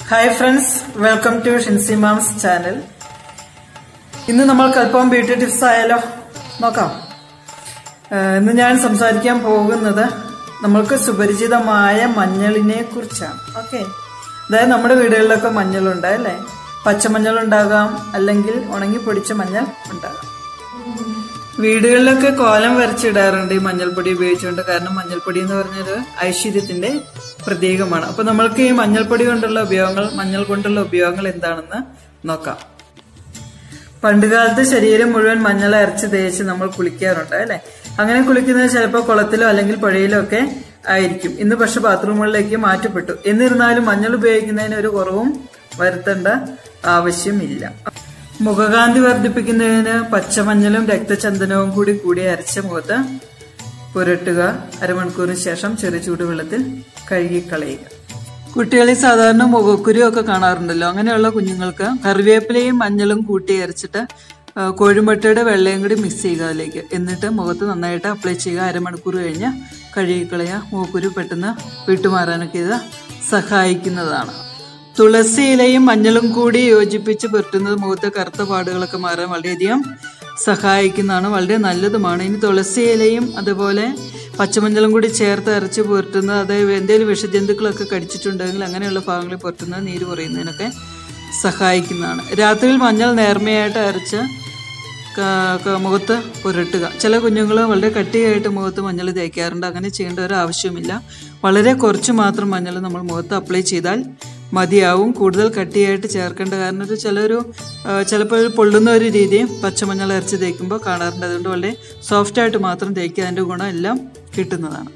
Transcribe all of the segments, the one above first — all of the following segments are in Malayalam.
hi friends welcome to Shincy mom's channel ഇന്ന് നമ്മൾക്ക് അല്പം ബ്യൂട്ടി ടിപ്സ് ആയാലോ നോക്കാം ഏഹ് ഇന്ന് ഞാൻ സംസാരിക്കാൻ പോകുന്നത് നമ്മൾക്ക് സുപരിചിതമായ മഞ്ഞളിനെ കുറിച്ചാണ് ഓക്കെ അതായത് നമ്മുടെ വീടുകളിലൊക്കെ മഞ്ഞളുണ്ട് അല്ലേ പച്ചമഞ്ഞൾ ഉണ്ടാകാം അല്ലെങ്കിൽ ഉണങ്ങി പൊടിച്ച മഞ്ഞൾ ഉണ്ടാകാം വീടുകളിലൊക്കെ കോലം വരച്ചിടാറുണ്ട് ഈ മഞ്ഞൾപ്പൊടി ഉപയോഗിച്ചുകൊണ്ട് കാരണം മഞ്ഞൾപ്പൊടി എന്ന് പറഞ്ഞത് ഐശ്വര്യത്തിന്റെ പ്രതീകമാണ് അപ്പൊ നമ്മൾക്ക് ഈ മഞ്ഞൾപ്പൊടി കൊണ്ടുള്ള ഉപയോഗങ്ങൾ മഞ്ഞൾ കൊണ്ടുള്ള ഉപയോഗങ്ങൾ എന്താണെന്ന് നോക്കാം പണ്ടുകാലത്ത് ശരീരം മുഴുവൻ മഞ്ഞൾ അരച്ച് തേച്ച് നമ്മൾ കുളിക്കാറുണ്ട് അല്ലെ അങ്ങനെ കുളിക്കുന്നത് ചിലപ്പോൾ കുളത്തിലോ അല്ലെങ്കിൽ പുഴയിലോ ഒക്കെ ആയിരിക്കും ഇന്ന് പക്ഷെ ബാത്റൂമുകളിലേക്ക് മാറ്റപ്പെട്ടു എന്നിരുന്നാലും മഞ്ഞൾ ഉപയോഗിക്കുന്നതിന് ഒരു കുറവും വരുത്തേണ്ട ആവശ്യമില്ല മുഖകാന്തി വർദ്ധിപ്പിക്കുന്നതിന് പച്ചമഞ്ഞളും രക്തചന്ദനവും കൂടി കൂടി അരച്ച മുഖത്ത് പുരട്ടുക അരമണിക്കൂറിന് ശേഷം ചെറു ചൂടുവെള്ളത്തിൽ കഴുകിക്കളയുക കുട്ടികളിൽ സാധാരണ മുഖക്കുരു ഒക്കെ കാണാറുണ്ടല്ലോ അങ്ങനെയുള്ള കുഞ്ഞുങ്ങൾക്ക് കറിവേപ്പിലയും മഞ്ഞളും കൂട്ടി അരച്ചിട്ട് ആ, കോഴിമുട്ടയുടെ വെള്ളയും കൂടി മിക്സ് ചെയ്യുക അതിലേക്ക് എന്നിട്ട് മുഖത്ത് നന്നായിട്ട് അപ്ലൈ ചെയ്യുക അരമണിക്കൂർ കഴിഞ്ഞ് കഴുകിക്കളയുക മുഖക്കുരു പെട്ടെന്ന് വിട്ടുമാറാനൊക്കെ ഇത് സഹായിക്കുന്നതാണ് തുളസി ഇലയും മഞ്ഞളും കൂടി യോജിപ്പിച്ച് പുരട്ടുന്നത് മുഖത്തെ കറുത്ത പാടുകളൊക്കെ മാറാൻ വളരെയധികം സഹായിക്കുന്നതാണ് വളരെ നല്ലതുമാണ് ഇനി തുളസി ഇലയും അതുപോലെ പച്ചമഞ്ഞളും കൂടി ചേർത്ത് അരച്ച് പുരട്ടുന്നത് അതായത് എന്തെങ്കിലും വിഷജന്തുക്കളൊക്കെ കടിച്ചിട്ടുണ്ടെങ്കിൽ അങ്ങനെയുള്ള ഭാഗങ്ങളിൽ പുരട്ടുന്നത് നീര് കുറയുന്നതിനൊക്കെ സഹായിക്കുന്നതാണ് രാത്രിയിൽ മഞ്ഞൾ നേർമയായിട്ട് അരച്ച് ക- ക- മുഖത്ത് പുരട്ടുക ചില കുഞ്ഞുങ്ങൾ വളരെ കട്ടിയായിട്ട് മുഖത്ത് മഞ്ഞൾ തേക്കാറുണ്ട് അങ്ങനെ ചെയ്യേണ്ട ഒരു ആവശ്യമില്ല വളരെ കുറച്ച് മാത്രം മഞ്ഞൾ നമ്മൾ മുഖത്ത് അപ്ലൈ ചെയ്താൽ മതിയാവും കൂടുതൽ കട്ടിയായിട്ട് ചേർക്കേണ്ട കാരണം ഒരു ചിലൊരു ആ, ചിലപ്പോൾ ഒരു പൊള്ളുന്ന ഒരു രീതി പച്ചമഞ്ഞൾ അരച്ച് തേക്കുമ്പോൾ കാണാറുണ്ട് അതുകൊണ്ട് വളരെ സോഫ്റ്റായിട്ട് മാത്രം തേക്കുക അതിൻ്റെ ഗുണം എല്ലാം കിട്ടുന്നതാണ്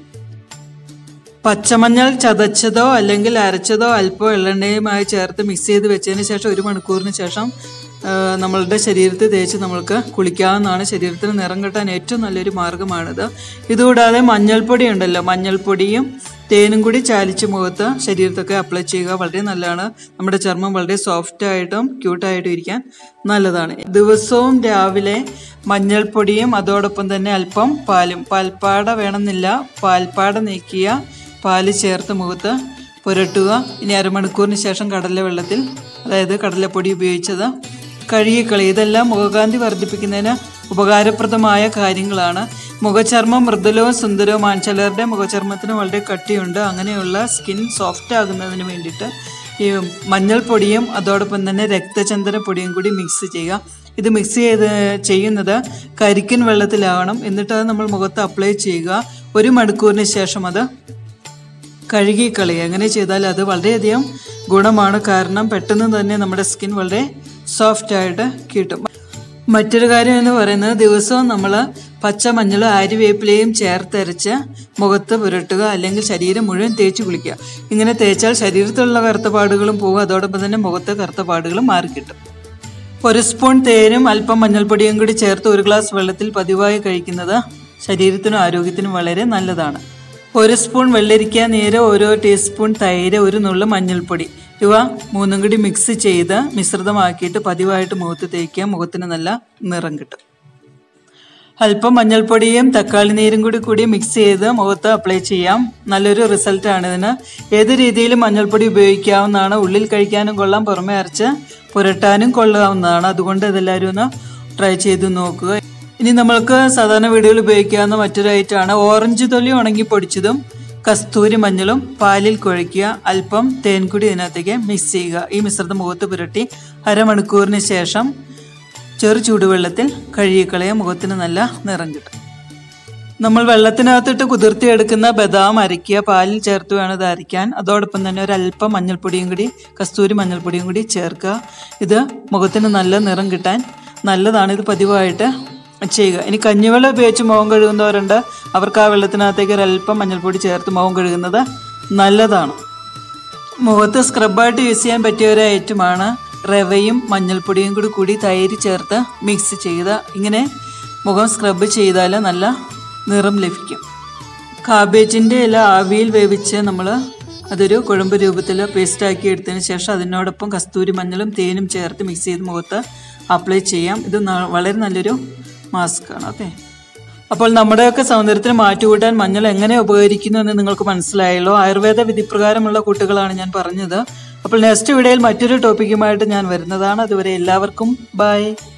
പച്ചമഞ്ഞൾ ചതച്ചതോ അല്ലെങ്കിൽ അരച്ചതോ അല്പം എള്ളെണ്ണയുമായി ചേർത്ത് മിക്സ് ചെയ്ത് വെച്ചതിന് ശേഷം ഒരു മണിക്കൂറിന് ശേഷം ആ, നമ്മളുടെ ശരീരത്തിൽ തേച്ച് നമ്മൾക്ക് കുളിക്കാവുന്നതാണ് ശരീരത്തിന് നിറം കിട്ടാൻ ഏറ്റവും നല്ലൊരു മാർഗ്ഗമാണിത് ഇതുകൂടാതെ മഞ്ഞൾപ്പൊടി ഉണ്ടല്ലോ മഞ്ഞൾപ്പൊടിയും തേനും കൂടി ചാലിച്ച് മുഖത്ത് ശരീരത്തൊക്കെ അപ്ലൈ ചെയ്യുക വളരെ നല്ലതാണ് നമ്മുടെ ചർമ്മം വളരെ സോഫ്റ്റ് ആയിട്ടും ക്യൂട്ടായിട്ടും ഇരിക്കാൻ നല്ലതാണ് ദിവസവും രാവിലെ മഞ്ഞൾപ്പൊടിയും അതോടൊപ്പം തന്നെ അല്പം പാലും പാൽപ്പാട വേണമെന്നില്ല പാൽപ്പാട നീക്കിയ പാല് ചേർത്ത് മുഖത്ത് പുരട്ടുക ഇനി അരമണിക്കൂറിന് ശേഷം കടല വെള്ളത്തിൽ അതായത് കടലപ്പൊടി ഉപയോഗിച്ചത് കഴുകിക്കളി ഇതെല്ലാം മുഖകാന്തി വർദ്ധിപ്പിക്കുന്നതിന് ഉപകാരപ്രദമായ കാര്യങ്ങളാണ് മുഖചർമ്മം മൃദുലവും സുന്ദരവുമാണ് ചിലരുടെ മുഖചർമ്മത്തിന് വളരെ കട്ടിയുണ്ട് അങ്ങനെയുള്ള സ്കിൻ സോഫ്റ്റ് ആകുന്നതിന് വേണ്ടിയിട്ട് ഈ മഞ്ഞൾപ്പൊടിയും അതോടൊപ്പം തന്നെ രക്തചന്ദന പൊടിയും കൂടി മിക്സ് ചെയ്യുക ഇത് മിക്സ് ചെയ്ത് ചെയ്യുന്നത് കരിക്കിൻ വെള്ളത്തിലാവണം എന്നിട്ട് അത് നമ്മൾ മുഖത്ത് അപ്ലൈ ചെയ്യുക ഒരു മണിക്കൂറിന് ശേഷം അത് കഴുകിക്കളയുക അങ്ങനെ ചെയ്താൽ അത് വളരെയധികം ഗുണമാണ് കാരണം പെട്ടെന്ന് തന്നെ നമ്മുടെ സ്കിൻ വളരെ സോഫ്റ്റ് ആയിട്ട് കിട്ടും മറ്റൊരു കാര്യം എന്ന് പറയുന്നത് ദിവസവും നമ്മൾ പച്ചമഞ്ഞളും ആര്യവേപ്പിലയും ചേർത്തരച്ച് മുഖത്ത് പുരട്ടുക അല്ലെങ്കിൽ ശരീരം മുഴുവൻ തേച്ച് കുളിക്കുക ഇങ്ങനെ തേച്ചാൽ ശരീരത്തിലുള്ള കറുത്ത പാടുകളും പോകും അതോടൊപ്പം തന്നെ മുഖത്തെ കറുത്ത പാടുകളും മാറിക്കിട്ടും ഒരു സ്പൂൺ തേനും അല്പം മഞ്ഞൾപ്പൊടിയും കൂടി ചേർത്ത് ഒരു ഗ്ലാസ് വെള്ളത്തിൽ പതിവായി കഴിക്കുന്നത് ശരീരത്തിനും ആരോഗ്യത്തിനും വളരെ നല്ലതാണ് ഒരു സ്പൂൺ വെള്ളരിക്ക നീര് ഓരോ ടീസ്പൂൺ തൈര് ഒരു നുള്ള മഞ്ഞൾപ്പൊടി ഇവ മൂന്നും കൂടി മിക്സ് ചെയ്ത് മിശ്രിതമാക്കിയിട്ട് പതിവായിട്ട് മുഖത്ത് തേക്കുക മുഖത്തിന് നല്ല നിറം കിട്ടും അല്പം മഞ്ഞൾപ്പൊടിയും തക്കാളി നീരും കൂടി കൂടി മിക്സ് ചെയ്ത് മുഖത്ത് അപ്ലൈ ചെയ്യാം നല്ലൊരു റിസൾട്ടാണ് ഇതിന് ഏത് രീതിയിലും മഞ്ഞൾപ്പൊടി ഉപയോഗിക്കാവുന്നതാണ് ഉള്ളിൽ കഴിക്കാനും കൊള്ളാം പുറമെ അരച്ച് പുരട്ടാനും കൊള്ളാവുന്നതാണ് അതുകൊണ്ട് ഇതെല്ലാവരും ഒന്ന് ട്രൈ ചെയ്ത് നോക്കുക ഇനി നമ്മൾക്ക് സാധാരണ വീടുകളിൽ ഉപയോഗിക്കാവുന്ന മറ്റൊരു ഐറ്റമാണ് ഓറഞ്ച് തൊലി ഉണങ്ങി പൊടിച്ചതും കസ്തൂരി മഞ്ഞളും പാലിൽ കുഴയ്ക്കുക അല്പം തേൻ കൂടി ഇതിനകത്തേക്ക് മിക്സ് ചെയ്യുക ഈ മിശ്രിതം മുഖത്ത് പുരട്ടി അരമണിക്കൂറിന് ശേഷം ചെറു ചൂടുവെള്ളത്തിൽ കഴുകിക്കളയ മുഖത്തിന് നല്ല നിറം കിട്ടും നമ്മൾ വെള്ളത്തിനകത്തിട്ട് കുതിർത്തിയെടുക്കുന്ന ബദാം അരയ്ക്കുക പാലിൽ ചേർത്ത് വേണം ഇത് അരയ്ക്കാൻ അതോടൊപ്പം തന്നെ ഒരല്പം മഞ്ഞൾപ്പൊടിയും കൂടി കസ്തൂരി മഞ്ഞൾപ്പൊടിയും കൂടി ചേർക്കുക ഇത് മുഖത്തിന് നല്ല നിറം കിട്ടാൻ നല്ലതാണ് ഇത് പതിവായിട്ട് ചെയ്യുക ഇനി കഞ്ഞിവെള്ളം ഉപയോഗിച്ച് മുഖം കഴുകുന്നവരുണ്ട് അവർക്ക് ആ വെള്ളത്തിനകത്തേക്ക് ഒരല്പം മഞ്ഞൾപ്പൊടി ചേർത്ത് മുഖം കഴുകുന്നത് നല്ലതാണ് മുഖത്ത് സ്ക്രബായിട്ട് യൂസ് ചെയ്യാൻ പറ്റിയ ഒരു ഐറ്റമാണ് റവയും മഞ്ഞൾപ്പൊടിയും കൂടി കൂടി തൈര് ചേർത്ത് മിക്സ് ചെയ്ത് ഇങ്ങനെ മുഖം സ്ക്രബ് ചെയ്താൽ നല്ല നിറം ലഭിക്കും കാബേജിൻ്റെ ഇല ആവിയിൽ വേവിച്ച് നമ്മൾ അതൊരു കുഴമ്പ് രൂപത്തിൽ പേസ്റ്റാക്കി എടുത്തതിന് ശേഷം അതിനോടൊപ്പം കസ്തൂരി മഞ്ഞളും തേനും ചേർത്ത് മിക്സ് ചെയ്ത് മുഖത്ത് അപ്ലൈ ചെയ്യാം ഇത് ന- വളരെ നല്ലൊരു മാസ്കാണ് ഓക്കെ അപ്പോൾ നമ്മുടെയൊക്കെ സൗന്ദര്യത്തിന് മാറ്റുകൂട്ടാൻ മഞ്ഞൾ എങ്ങനെ ഉപകരിക്കുന്നു എന്ന് നിങ്ങൾക്ക് മനസ്സിലായല്ലോ ആയുർവേദ വിധിപ്രകാരമുള്ള കൂട്ടുകളാണ് ഞാൻ പറഞ്ഞത് അപ്പോൾ നെക്സ്റ്റ് വീഡിയോയിൽ മറ്റൊരു ടോപ്പിക്കുമായിട്ട് ഞാൻ വരുന്നതാണ് അതുവരെ എല്ലാവർക്കും ബൈ